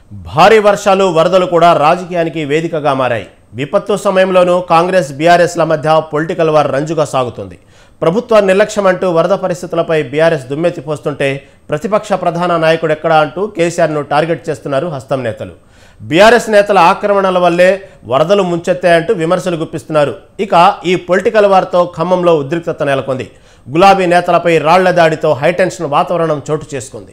భారీ వర్షాలు వరదలు కూడా రాజకీయానికి వేదికగా మారాయి విపత్తు సమయంలోనూ కాంగ్రెస్ బీఆర్ఎస్ల మధ్య పొలిటికల్ వార్ రంజుగా సాగుతుంది ప్రభుత్వ నిర్లక్ష్యం అంటూ వరద పరిస్థితులపై బీఆర్ఎస్ దుమ్మెత్తిపోస్తుంటే ప్రతిపక్ష ప్రధాన నాయకుడు ఎక్కడా అంటూ కేసీఆర్ను టార్గెట్ చేస్తున్నారు హస్తం నేతలు బీఆర్ఎస్ నేతల ఆక్రమణల వల్లే వరదలు ముంచెత్తాయంటూ విమర్శలు గుప్పిస్తున్నారు ఇక ఈ పొలిటికల్ వార్తో ఖమ్మంలో ఉద్రిక్తత నెలకొంది గులాబీ నేతలపై రాళ్ల దాడితో హైటెన్షన్ వాతావరణం చోటు చేసుకుంది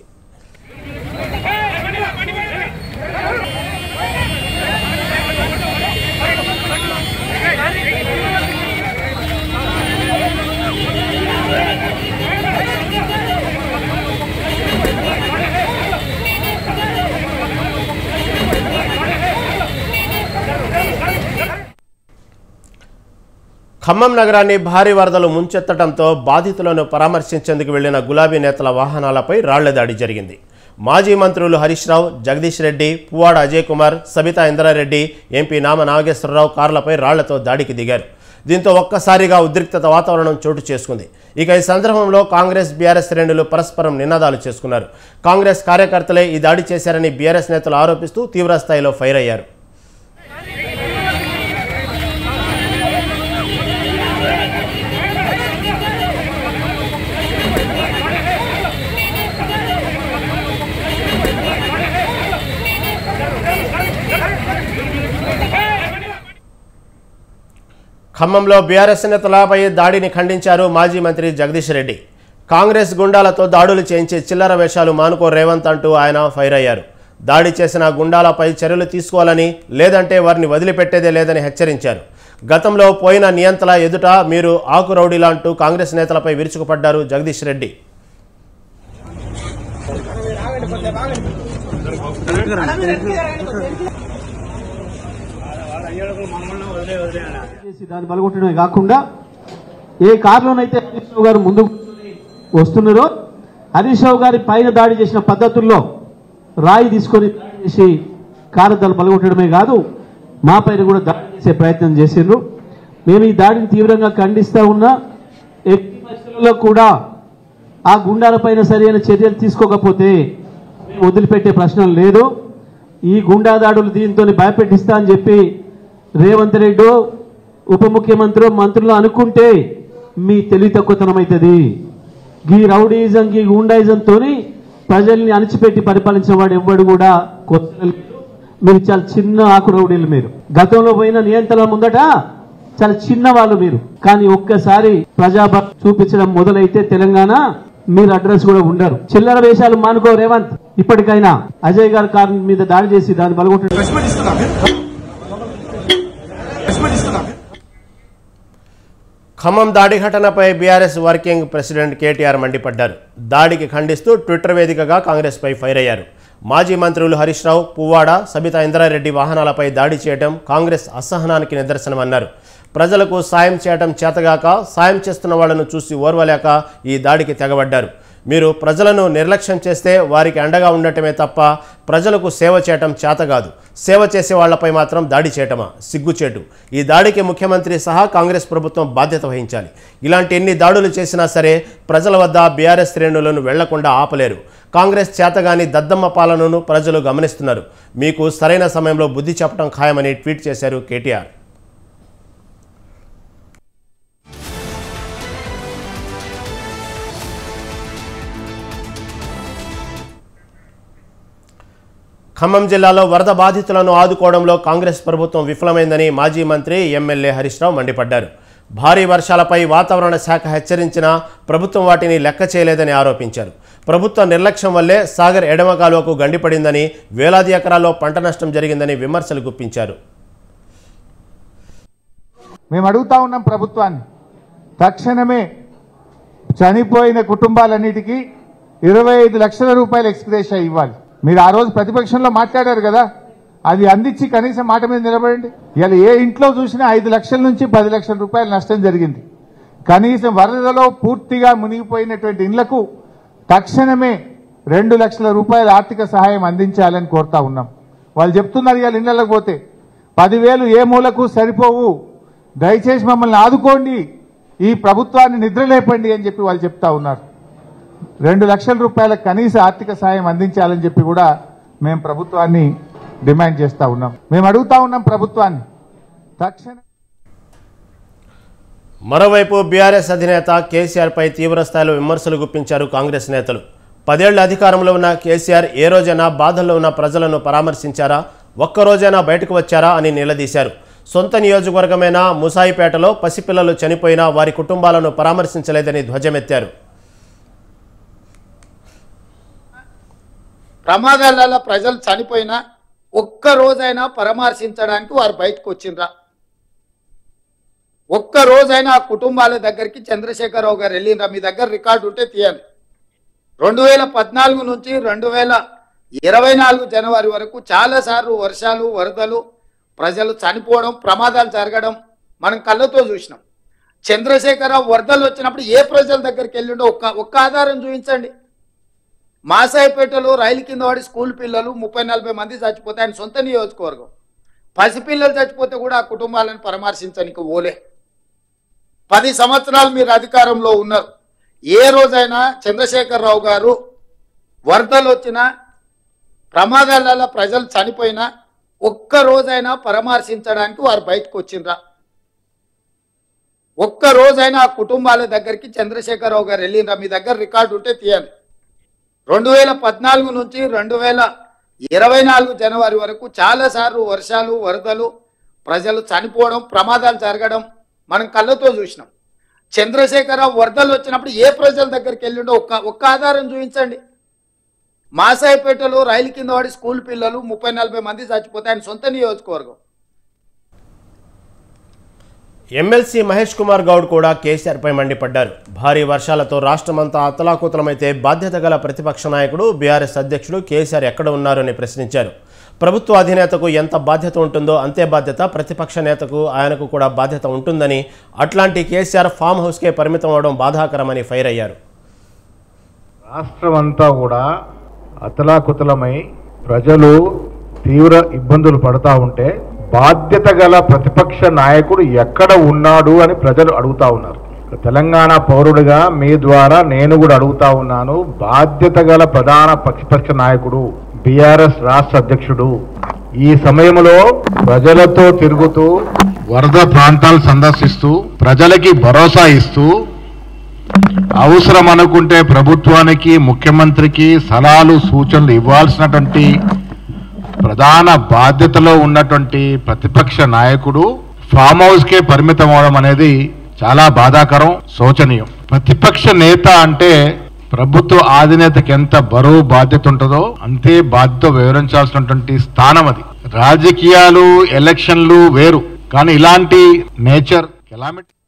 ఖమ్మం నగరాన్ని భారీ వరదలు ముంచెత్తడంతో బాధితులను పరామర్శించేందుకు వెళ్లిన గులాబీ నేతల వాహనాలపై రాళ్ల దాడి జరిగింది మాజీ మంత్రులు హరీష్ రావు జగదీష్ రెడ్డి పువ్వాడ అజయ్ కుమార్ సబితా ఇంద్రారెడ్డి ఎంపీ నామ నాగేశ్వరరావు కార్లపై రాళ్లతో దాడికి దిగారు దీంతో ఒక్కసారిగా ఉద్రిక్తత వాతావరణం చోటు చేసుకుంది ఇక ఈ సందర్భంలో కాంగ్రెస్ బీఆర్ఎస్ శ్రేణులు పరస్పరం నినాదాలు చేసుకున్నారు కాంగ్రెస్ కార్యకర్తలే ఈ దాడి చేశారని బీఆర్ఎస్ నేతలు ఆరోపిస్తూ తీవ్రస్థాయిలో ఫైర్ అయ్యారు ఖమ్మంలో బీఆర్ఎస్ నేతలపై దాడిని ఖండించారు మాజీ మంత్రి జగదీష్ రెడ్డి కాంగ్రెస్ గుండాలతో దాడులు చేయించే చిల్లర వేషాలు మానుకో రేవంత్ అంటూ ఆయన ఫైర్ అయ్యారు దాడి చేసిన గుండాలపై చర్యలు తీసుకోవాలని లేదంటే వారిని వదిలిపెట్టేదే లేదని హెచ్చరించారు గతంలో పోయిన నియంతల ఎదుట మీరు ఆకు రౌడీలా అంటూ కాంగ్రెస్ నేతలపై విరుచుకుపడ్డారు జగదీష్ రెడ్డి చేసి దాన్ని బలగొట్టడమే కాకుండా ఏ కారులోనైతే హరీష్ రావు గారు ముందుకు వస్తున్నారో హరీష్ రావు గారి పైన దాడి చేసిన పద్ధతుల్లో రాయి తీసుకొని దాడి చేసి కారు దాన్ని బలగొట్టడమే కాదు మా పైన కూడా దాడి చేసే ప్రయత్నం చేసిండ్రు మేము ఈ దాడిని తీవ్రంగా ఖండిస్తా ఉన్నా ఎట్టి పరిస్థితుల్లో కూడా ఆ గుండాలపైన సరైన చర్యలు తీసుకోకపోతే వదిలిపెట్టే ప్రశ్న లేదు ఈ గుండా దాడులు దీంతో భయపెట్టిస్తా అని చెప్పి రేవంత్ రెడ్డి ఉప ముఖ్యమంత్రి మంత్రులు అనుకుంటే మీ తెలివి తక్కువతనం అవుతుంది గీ రౌడీజం గీ గుండాయిజంతో ప్రజల్ని అణిచిపెట్టి పరిపాలించిన వాడు ఎవ్వడు కూడా కొత్త లేడు. మీరు చాలా చిన్న ఆకు రౌడీలు మీరు గతంలో పోయిన నియంత్రణ ముందట చాలా చిన్న వాళ్ళు మీరు కానీ ఒక్కసారి ప్రజాభ చూపించడం మొదలైతే తెలంగాణ మీరు అడ్రస్ కూడా ఉండరు చిల్లర వేషాలు మానుకో రేవంత్ ఇప్పటికైనా అజయ్ గారి కారు మీద దాడి చేసి దాన్ని బలగొట్టడం ఖమ్మం దాడి ఘటనపై బీఆర్ఎస్ వర్కింగ్ ప్రెసిడెంట్ కేటీఆర్ మండిపడ్డారు దాడికి ఖండిస్తూ ట్విట్టర్ వేదికగా కాంగ్రెస్పై ఫైర్ అయ్యారు మాజీ మంత్రులు హరీష్ రావు పువ్వాడ సబితా ఇంద్రారెడ్డి వాహనాలపై దాడి చేయడం కాంగ్రెస్ అసహనానికి నిదర్శనమన్నారు ప్రజలకు సాయం చేయడం చేతగాక సాయం చేస్తున్న వాళ్లను చూసి ఓర్వలేక ఈ దాడికి తెగబడ్డారు మీరు ప్రజలను నిర్లక్ష్యం చేస్తే వారికి అండగా ఉండటమే తప్ప ప్రజలకు సేవ చేయటం చేత కాదు సేవ చేసే వాళ్లపై మాత్రం దాడి చేయటమా సిగ్గుచేటు ఈ దాడికి ముఖ్యమంత్రి సహా కాంగ్రెస్ ప్రభుత్వం బాధ్యత వహించాలి ఇలాంటి ఎన్ని దాడులు చేసినా సరే ప్రజల వద్ద బీఆర్ఎస్ శ్రేణులను వెళ్లకుండా ఆపలేరు కాంగ్రెస్ చేతగాని దద్దమ్మ పాలనను ప్రజలు గమనిస్తున్నారు మీకు సరైన సమయంలో బుద్ధి చెప్పడం ఖాయమని ట్వీట్ చేశారు కేటీఆర్ ఖమ్మం జిల్లాలో వరద బాధితులను ఆదుకోవడంలో కాంగ్రెస్ ప్రభుత్వం విఫలమైందని మాజీ మంత్రి ఎమ్మెల్యే హరీష్ రావు మండిపడ్డారు భారీ వర్షాలపై వాతావరణ శాఖ హెచ్చరించినా ప్రభుత్వం వాటిని లెక్క చేయలేదని ఆరోపించారు ప్రభుత్వ నిర్లక్ష్యం వల్లే సాగర్ ఎడమ కాలువకు గండిపడిందని వేలాది ఎకరాల్లో పంట నష్టం జరిగిందని విమర్శలు గుప్పించారు మేము అడుగుతా ఉన్నాం ప్రభుత్వాన్ని తక్షణమే చనిపోయిన కుటుంబాలన్నిటికీ ఇరవై ఐదు లక్షల రూపాయల ఎక్స్ప్రెషన్ ఇవ్వాలి మీరు ఆ రోజు ప్రతిపక్షంలో మాట్లాడారు కదా అది అందించి కనీసం మాట మీద నిలబడండి ఇలా ఏ ఇంట్లో చూసినా ఐదు లక్షల నుంచి పది లక్షల రూపాయల నష్టం జరిగింది కనీసం వరదలో పూర్తిగా మునిగిపోయినటువంటి ఇండ్లకు తక్షణమే రెండు లక్షల రూపాయల ఆర్థిక సహాయం అందించాలని కోరుతా ఉన్నాం వాళ్ళు చెప్తున్నారు ఇవాళ ఇళ్లకు పోతే పదివేలు ఏ మూలకు సరిపోవు దయచేసి మమ్మల్ని ఆదుకోండి ఈ ప్రభుత్వాన్ని నిద్రలేపండి అని చెప్పి వాళ్ళు చెప్తా ఉన్నారు రెండు లక్షల రూపాయల కనీస ఆర్థిక సాయం అందించాలని చెప్పి కూడా మేము ప్రభుత్వాన్ని డిమాండ్ చేస్తా ఉన్నాం మేము అడుగుతా ఉన్నాం ప్రభుత్వాన్ని తక్షణ మరోవైపు బీఆర్ఎస్ అధినేత కేసీఆర్పై తీవ్రస్థాయిలో విమర్శలు గుప్పించారు కాంగ్రెస్ నేతలు పదేళ్ల అధికారంలో ఉన్న కేసీఆర్ ఏ రోజైనా బాధల్లో ఉన్న ప్రజలను పరామర్శించారా ఒక్కరోజైనా బయటకు వచ్చారా అని నిలదీశారు సొంత నియోజకవర్గమైన ముసాయిపేటలో పసిపిల్లలు చనిపోయినా వారి కుటుంబాలను పరామర్శించలేదని ధ్వజమెత్తారు ప్రమాదాలలో ప్రజలు చనిపోయినా ఒక్క రోజైనా పరామర్శించడానికి వారు బయటకు వచ్చిండ్రా ఒక్క రోజైనా ఆ కుటుంబాల దగ్గరికి చంద్రశేఖరరావు గారు వెళ్ళిండ్రా మీ దగ్గర రికార్డు ఉంటే తీయండి రెండు వేల పద్నాలుగు నుంచి రెండు వేల ఇరవై నాలుగు జనవరి వరకు చాలాసార్లు వర్షాలు వరదలు ప్రజలు చనిపోవడం ప్రమాదాలు జరగడం మనం కళ్ళతో చూసినాం చంద్రశేఖరరావు వరదలు వచ్చినప్పుడు ఏ ప్రజల దగ్గరికి వెళ్ళిండో ఒక్క ఒక్క ఆధారం చూపించండి మాసాయిపేటలో రైలు కింద పడి స్కూల్ పిల్లలు ముప్పై నలభై మంది చచ్చిపోతే ఆయన సొంత నియోజకవర్గం పసిపిల్లలు చచ్చిపోతే కూడా ఆ కుటుంబాలను పరామర్శించడానికి ఓలే పది సంవత్సరాలు మీరు అధికారంలో ఉన్నారు ఏ రోజైనా చంద్రశేఖరరావు గారు వరదలు వచ్చినా ప్రమాదాలలో ప్రజలు చనిపోయినా ఒక్క రోజైనా పరామర్శించడానికి వారు బయటకు వచ్చిండ్రా ఒక్క రోజైనా ఆ కుటుంబాల దగ్గరికి చంద్రశేఖరరావు గారు వెళ్ళిండ్రా మీ దగ్గర రికార్డు ఉంటే తీయండి రెండు వేల పద్నాలుగు నుంచి రెండు వేల ఇరవై నాలుగు జనవరి వరకు చాలాసార్లు వర్షాలు వరదలు ప్రజలు చనిపోవడం ప్రమాదాలు జరగడం మనం కళ్ళతో చూసినాం చంద్రశేఖరరావు వరదలు వచ్చినప్పుడు ఏ ప్రజల దగ్గరికి వెళ్ళిండో ఒక్క ఒక్క ఆధారం చూపించండి మాసాయిపేటలో రైలు కింద పడి స్కూల్ పిల్లలు ముప్పై నలభై మంది చచ్చిపోతే ఆయన సొంత నియోజకవర్గం ఎమ్మెల్సీ మహేష్ కుమార్ గౌడ్ కూడా కేసీఆర్పై మండిపడ్డారు భారీ వర్షాలతో రాష్ట్రమంతా అతలాకుతలమైతే బాధ్యత గల ప్రతిపక్ష నాయకుడు బీఆర్ఎస్ అధ్యక్షుడు కేసీఆర్ ఎక్కడ ఉన్నారు అని ప్రశ్నించారు ప్రభుత్వ అధినేతకు ఎంత బాధ్యత ఉంటుందో అంతే బాధ్యత ప్రతిపక్ష నేతకు ఆయనకు కూడా బాధ్యత ఉంటుందని అట్లాంటి కేసీఆర్ ఫామ్ హౌస్కే పరిమితం అవడం బాధాకరమని ఫైర్ అయ్యారు రాష్ట్రం అంతా కూడా అతలాకుతలమై ప్రజలు తీవ్ర ఇబ్బందులు పడతా ఉంటే బాధ్యత గల ప్రతిపక్ష నాయకుడు ఎక్కడ ఉన్నాడు అని ప్రజలు అడుగుతా ఉన్నారు తెలంగాణ పౌరుడిగా మీ ద్వారా నేను కూడా అడుగుతా ఉన్నాను బాధ్యత గల ప్రధాన ప్రతిపక్ష నాయకుడు బీఆర్ఎస్ రాష్ట్ర అధ్యక్షుడు ఈ సమయంలో ప్రజలతో తిరుగుతూ వరద ప్రాంతాలు సందర్శిస్తూ ప్రజలకి భరోసా ఇస్తూ అవసరం అనుకుంటే ప్రభుత్వానికి ముఖ్యమంత్రికి సలహాలు సూచనలు ఇవ్వాల్సినటువంటి ప్రధాన బాధ్యతలో ఉన్నటువంటి ప్రతిపక్ష నాయకుడు ఫామ్ హౌస్ కే పరిమితం అవడం అనేది చాలా బాధాకరం శోచనీయం ప్రతిపక్ష నేత అంటే ప్రభుత్వ అధినేతకి ఎంత బరువు బాధ్యత ఉంటుందో అంతే బాధ్యత వివరించాల్సినటువంటి స్థానం అది రాజకీయాలు ఎలక్షన్లు వేరు కానీ ఇలాంటి నేచర్ కెలామిటీ